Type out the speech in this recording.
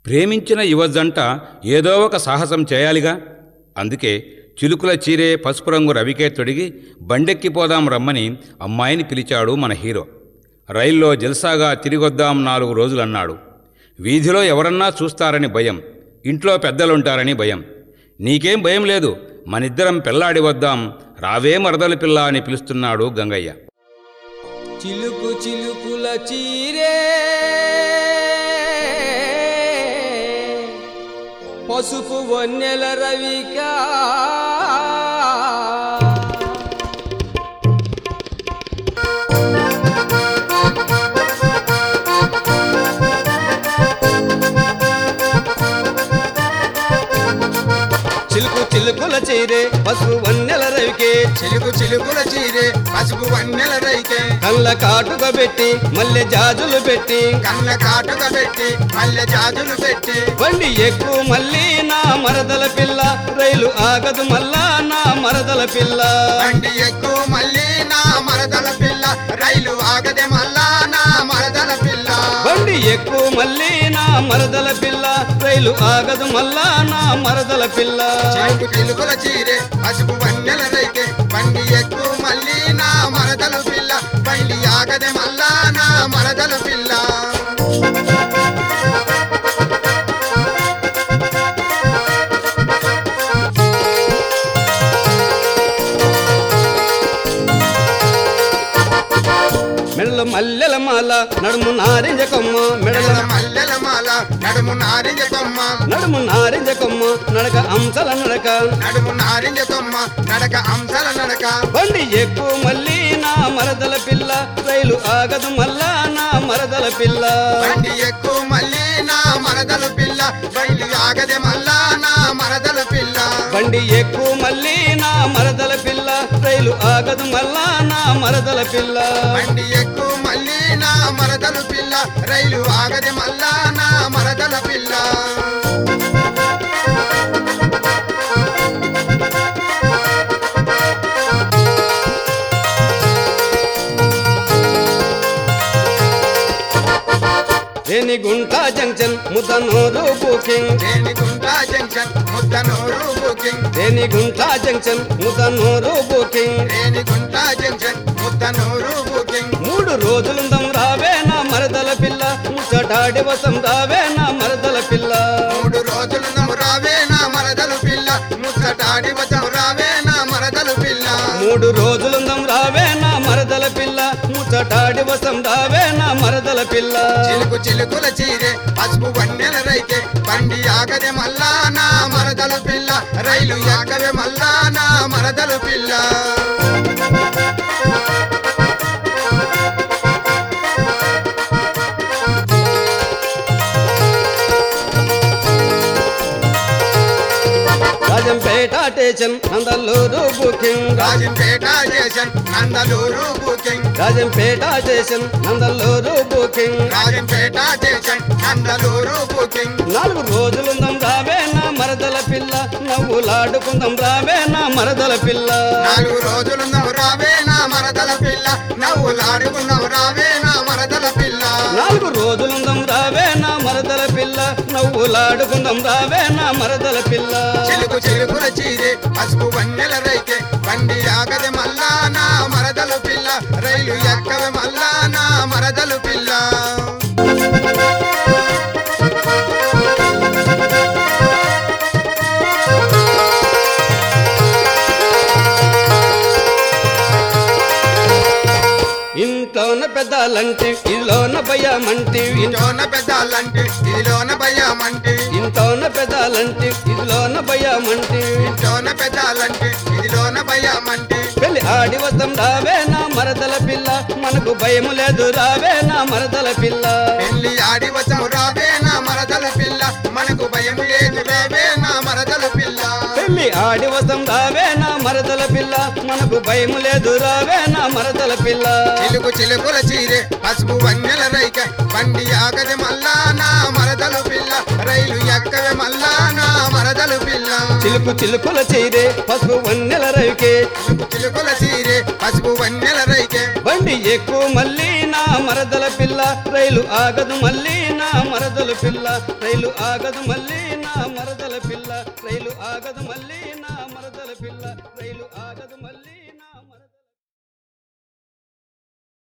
ప్రేమించిన యువజంట ఏదో ఒక సాహసం చేయాలిగా అందుకే చిలుకుల చీరే పసుపు రంగు రవికే తొడిగి బండెక్కిపోదాం రమ్మని అమ్మాయిని పిలిచాడు మన హీరో రైల్లో జల్సాగా తిరిగొద్దాం నాలుగు రోజులన్నాడు వీధిలో ఎవరన్నా చూస్తారని భయం ఇంట్లో పెద్దలుంటారని భయం నీకేం భయం లేదు మనిద్దరం పెళ్లాడి వద్దాం రావే మరదలు పిల్ల అని పిలుస్తున్నాడు గంగయ్య చిలుకు చిలుకుల చీరే పసుపు వన్నెల రవికా చిలుకు చిలుకుల చీరే పసుపు వన్నెల రవికే చిలుకు చిలుకుల చీరే పసుపు వన్నెల రైకే కళ్ళ కాటుక పెట్టి మల్లె జాజులు పెట్టి కళ్ళ కాటుక పెట్టి మల్లె జాజులు పెట్టి బండి ఎక్కువ మళ్ళీ నా మరదల పిల్ల రైలు ఆగదు మళ్ళా నా మరదల పిల్ల బండి ఎక్కువ మళ్ళీ నా మరదల పిల్ల రైలు ఆగదే మళ్ళా నా మరదల పిల్ల బండి ఎక్కువ మళ్ళీ నా మరదల పిల్ల రైలు ఆగదు మళ్ళా నా మరదల పిల్ల చిలుకు చిలుకుల చీరే పసుపు వన్నెల రైకే బండి ఎక్కువ మళ్ళీ నా మరదల పిల్ల బండి ఆగదే మళ్ళా నా మరదల పిల్ల మెడల మల్లెల మాల నడుము నారింజ కొమ్మ మెడల మెడల మల్లెల మాల నడుము నారింజ కొమ్మ నడుము నారింజ కొమ్మ నడక అంశల నడక నడుము నారింజ కొమ్మ నడక అంశల నడక బండి ఎక్కువ మళ్ళీ నా మరదల పిల్ల రైలు ఆగదు మళ్ళా నా మరదల పిల్ల బండి ఎక్కువ మళ్ళీ నా మరదల పిల్ల బండి ఆగదే మళ్ళా నా మరదల పిల్ల బండి ఎక్కువ మళ్ళీ నా మరదల పిల్ల రైలు ఆగదు మళ్ళా నా మరదల పిల్ల బండి ఎక్కువ మళ్ళీ నా మరదల పిల్ల రైలు ఆగదే మళ్ళా నా మరదల పిల్ల దేని గుంట జంక్షన్ ముద్దనూరు బుకింగ్ దేని గుంటా జంక్షన్ ముద్దనూరు బుకింగ్ దేని గుంట జంక్షన్ ముద్దనూరు బుకింగ్ దేని గుంటా జంక్షన్ ముద్దనూరు బుకింగ్ మూడు రోజులుందం రావే నా మరదల పిల్ల ముచ్చటాడి వసం రావే నా మరదల పిల్ల మూడు రోజులు నమ్ము రావే నా మరదల పిల్ల ముచ్చటాడి వచం రావే నా మరదల పిల్ల మూడు రోజులుందం రావే నా మరదల పిల్ల ముచ్చటాడి వసం రావే నా మరదల పిల్ల చిలుకు చిలుకుల చీరే పసుపు వన్నెల రైకే బండి ఆగదే మళ్ళా నా మరదల పిల్ల రైలు ఆగవే మళ్ళా నా మరదల పిల్ల Rajampet station Nandalur booking Rajampet station Nandalur booking Rajampet station Nandalur booking Rajampet station Nandalur booking నాలుగు రోజులుందం రావే నా మరదల పిల్ల నవ్వులాడుకుందాం రావే నా మరదల పిల్ల నాలుగు రోజులు నవ్వు రావే నా మరదల పిల్ల నవ్వులాడుకున్నావు రావే నా మరదల పిల్ల నాలుగు రోజులుందం రావే నా మరదల పిల్ల నవ్వులాడుకుందాం రావే నా మరదల పిల్ల చిలుకు చిలుకుల చీరే పసుపు వన్నెల రైకే బండి ఆగదే మళ్ళా నా మరదల పిల్ల రైలు ఎక్కవే మళ్ళా నా మరదల పిల్ల ఇంట్లోన పెద్దాలంటే ఇదిలోన భయమంటే ఇంట్లోన పెద్దాలంటే ఇదిలోన భయమంటే ఇంట్లోన పెద్దాలంటే ఇదిలోన భయమంటే ఇంట్లోన పెద్దాలంటే ఇదిలోన భయమంటే పెళ్లి ఆడి వద్దాం రావే నా మరదల పిల్ల మనకు భయము లేదు రావే నా మరదల పిల్ల పెళ్లి ఆడి వచ్చం రావే నా మరదల పిల్ల మనకు భయం లేదు రావే నా మరదల పిల్ల పెళ్లి ఆడి వద్దాం రావే నా మరదల పిల్ల మనకు భయము లేదు రావే నా మరదల పిల్ల చిలుకు చిలుకుల చీరే పసుపు వన్నెల రైక బండి ఆగదే మళ్ళా నా మరదల పిల్ల రైలు ఎక్కవే మళ్ళా నా మరదల పిల్ల చిలుకు చిలుకుల చీరే పసుపు వన్నెల రవికే చిలుకు చిలుకుల చీరే పసుపు వన్నెల రైకే బండి ఎక్కువ మళ్ళీ నా మరదల పిల్ల రైలు ఆగదు మళ్ళీ నా మరదల పిల్ల రైలు ఆగదు మళ్ళీ నా మరదల పిల్ల రైలు ఆగదు మళ్ళీ నా మరదల పిల్ల రైలు ఆగదు మళ్ళీ